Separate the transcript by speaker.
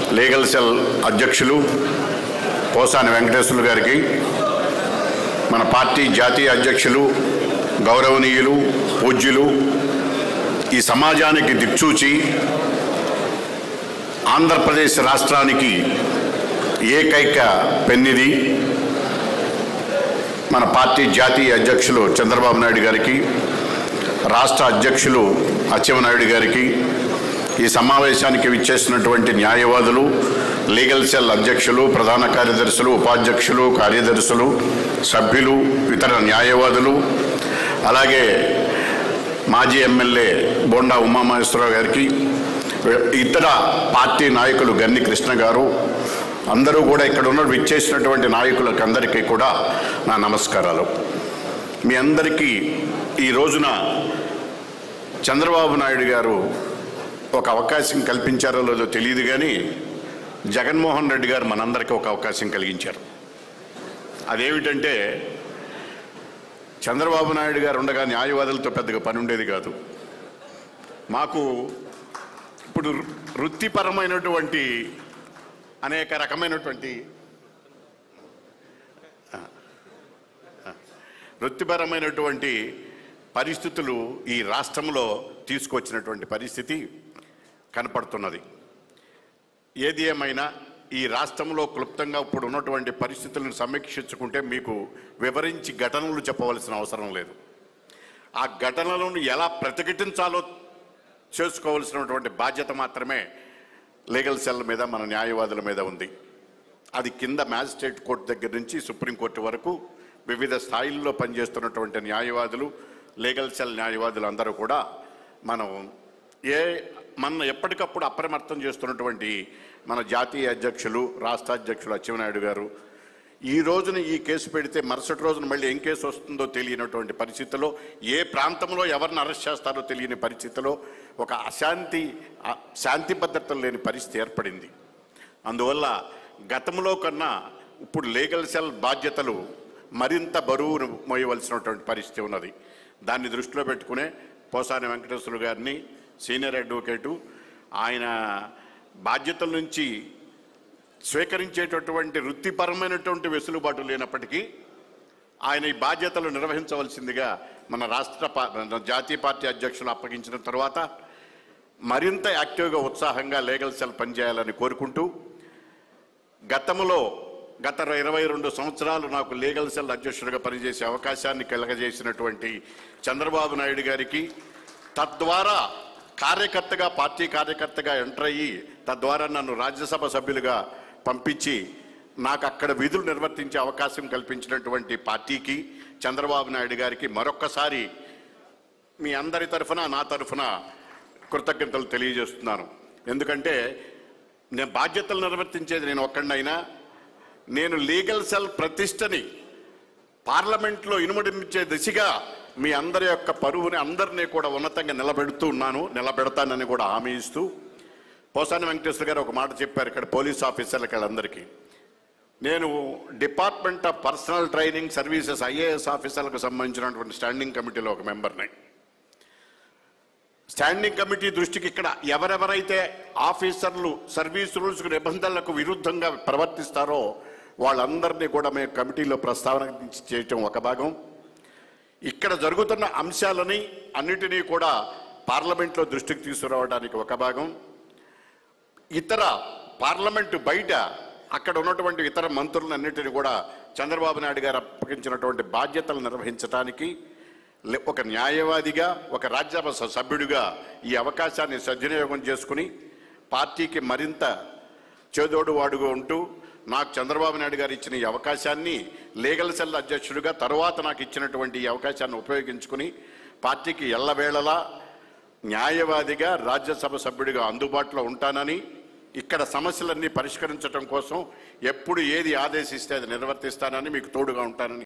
Speaker 1: legal cell అధ్యక్షులు పోసాని వెంకటేశ్వర్లు గారికి మన పార్టీ జాతీయ అధ్యక్షులు గౌరవనీయులు పూజ్యులు ఈ సమాజానికి దిక్చూచి ఆంధ్రప్రదేశ్ రాష్ట్రానికి ఏకైక పెన్నిది మన పార్టీ జాతీయ అధ్యక్షులు చంద్రబాబు నాయుడు గారికి రాష్ట్ర అధ్యక్షులు అచ్చెన్నాయుడు గారికి ఈ సమావేశానికి విచ్చేసినటువంటి న్యాయవాదులు లీగల్ సెల్ అధ్యక్షులు ప్రధాన కార్యదర్శులు ఉపాధ్యక్షులు కార్యదర్శులు సభ్యులు ఇతర న్యాయవాదులు అలాగే మాజీ ఎమ్మెల్యే బోండా ఉమామహేశ్వరరావు గారికి ఇతర పార్టీ నాయకులు గన్ని కృష్ణ గారు అందరూ కూడా ఇక్కడ ఉన్న విచ్చేసినటువంటి నాయకులకు అందరికీ కూడా నా నమస్కారాలు మీ అందరికీ ఈ రోజున చంద్రబాబు నాయుడు గారు ఒక అవకాశం కల్పించారో లేదో తెలియదు కానీ జగన్మోహన్ రెడ్డి గారు మనందరికీ ఒక అవకాశం కలిగించారు అదేమిటంటే చంద్రబాబు నాయుడు గారు ఉండగా న్యాయవాదులతో పెద్దగా పని ఉండేది కాదు మాకు ఇప్పుడు వృత్తిపరమైనటువంటి అనేక రకమైనటువంటి వృత్తిపరమైనటువంటి పరిస్థితులు ఈ రాష్ట్రంలో తీసుకొచ్చినటువంటి పరిస్థితి కనపడుతున్నది ఏది ఏమైనా ఈ రాష్ట్రంలో క్లుప్తంగా ఇప్పుడు ఉన్నటువంటి పరిస్థితులను సమీక్షించుకుంటే మీకు వివరించి ఘటనలు చెప్పవలసిన అవసరం లేదు ఆ ఘటనలను ఎలా ప్రతిఘటించాలో చేసుకోవలసినటువంటి బాధ్యత మాత్రమే లీగల్ సెల్ మీద మన న్యాయవాదుల మీద ఉంది అది కింద మ్యాజిస్ట్రేట్ కోర్టు దగ్గర నుంచి సుప్రీంకోర్టు వరకు వివిధ స్థాయిల్లో పనిచేస్తున్నటువంటి న్యాయవాదులు లీగల్ సెల్ న్యాయవాదులు అందరూ కూడా మనం ఏ మన ఎప్పటికప్పుడు అప్రమత్తం చేస్తున్నటువంటి మన జాతీయ అధ్యక్షులు రాష్ట్ర అధ్యక్షులు అచ్చెన్నాయుడు గారు ఈ రోజున ఈ కేసు పెడితే మరుసటి రోజున మళ్ళీ ఏం కేసు వస్తుందో తెలియనటువంటి పరిస్థితిలో ఏ ప్రాంతంలో ఎవరిని అరెస్ట్ చేస్తారో తెలియని పరిస్థితిలో ఒక అశాంతి ఆ, శాంతి భద్రతలు లేని పరిస్థితి ఏర్పడింది అందువల్ల గతంలో కన్నా ఇప్పుడు లీగల్ సెల్ బాధ్యతలు మరింత బరువును మోయవలసినటువంటి పరిస్థితి ఉన్నది దాన్ని దృష్టిలో పెట్టుకునే పోసాని వెంకటేశ్వర గారిని సీనియర్ అడ్వకేటు ఆయన బాధ్యతల నుంచి స్వీకరించేటటువంటి వృత్తిపరమైనటువంటి వెసులుబాటు లేనప్పటికీ ఆయన ఈ బాధ్యతలు నిర్వహించవలసిందిగా మన రాష్ట్ర పా- మన జాతీయ పార్టీ అధ్యక్షులు అప్పగించిన తర్వాత మరింత యాక్టివ్గా ఉత్సాహంగా లీగల్ సెల్ పనిచేయాలని కోరుకుంటూ గతంలో గత ఇరవై రెండు సంవత్సరాలు నాకు లీగల్ సెల్ అధ్యక్షుడిగా పనిచేసే అవకాశాన్ని కలగజేసినటువంటి చంద్రబాబు నాయుడు గారికి తద్వారా కార్యకర్తగా పార్టీ కార్యకర్తగా ఎంటర్ అయ్యి తద్వారా నన్ను రాజ్యసభ సభ్యులుగా పంపించి నాకు అక్కడ విధులు నిర్వర్తించే అవకాశం కల్పించినటువంటి పార్టీకి చంద్రబాబు నాయుడు గారికి మరొక్కసారి మీ అందరి తరఫున నా తరఫున కృతజ్ఞతలు తెలియజేస్తున్నాను ఎందుకంటే నేను బాధ్యతలు నిర్వర్తించేది నేను ఒక్కడినైనా నేను లీగల్ సెల్ ప్రతిష్టని పార్లమెంట్లో ఇనుమడించే దిశగా మీ అందరి యొక్క పరువుని అందరినీ కూడా ఉన్నతంగా నిలబెడుతూ ఉన్నాను నిలబెడతానని కూడా హామీ ఇస్తూ పోసాని వెంకటేశ్వర గారు ఒక మాట చెప్పారు ఇక్కడ పోలీస్ ఆఫీసర్లకి వాళ్ళందరికీ నేను department of personnel training services IAS ఆఫీసర్లకు సంబంధించినటువంటి స్టాండింగ్ కమిటీలో ఒక మెంబర్ని స్టాండింగ్ కమిటీ దృష్టికి ఇక్కడ ఎవరెవరైతే ఆఫీసర్లు సర్వీస్ రూల్స్ నిబంధనలకు విరుద్ధంగా ప్రవర్తిస్తారో వాళ్ళందరినీ కూడా మేము కమిటీలో ప్రస్తావన చేయటం ఒక భాగం ఇక్కడ జరుగుతున్న అంశాలని అన్నిటినీ కూడా పార్లమెంట్లో దృష్టికి తీసుకురావడానికి ఒక భాగం ఇతర పార్లమెంటు బయట అక్కడ ఉన్నటువంటి ఇతర మంత్రులన్నింటినీ కూడా చంద్రబాబు నాయుడు గారు అప్పగించినటువంటి బాధ్యతలు నిర్వహించడానికి లే- ఒక న్యాయవాదిగా ఒక రాజ్యసభ స- సభ్యుడిగా ఈ అవకాశాన్ని సద్వినియోగం చేసుకుని పార్టీకి మరింత చేదోడు వాడుగా ఉంటూ నాకు చంద్రబాబు నాయుడు గారు ఇచ్చిన ఈ అవకాశాన్ని లీగల్ సెల్ అధ్యక్షుడిగా తర్వాత నాకు ఇచ్చినటువంటి ఈ అవకాశాన్ని ఉపయోగించుకుని పార్టీకి ఎల్లవేళలా న్యాయవాదిగా రాజ్యసభ సభ్యుడిగా అందుబాటులో ఉంటానని ఇక్కడ సమస్యలన్నీ పరిష్కరించడం కోసం ఎప్పుడు ఏది ఆదేశిస్తే అది నిర్వర్తిస్తానని మీకు తోడుగా ఉంటానని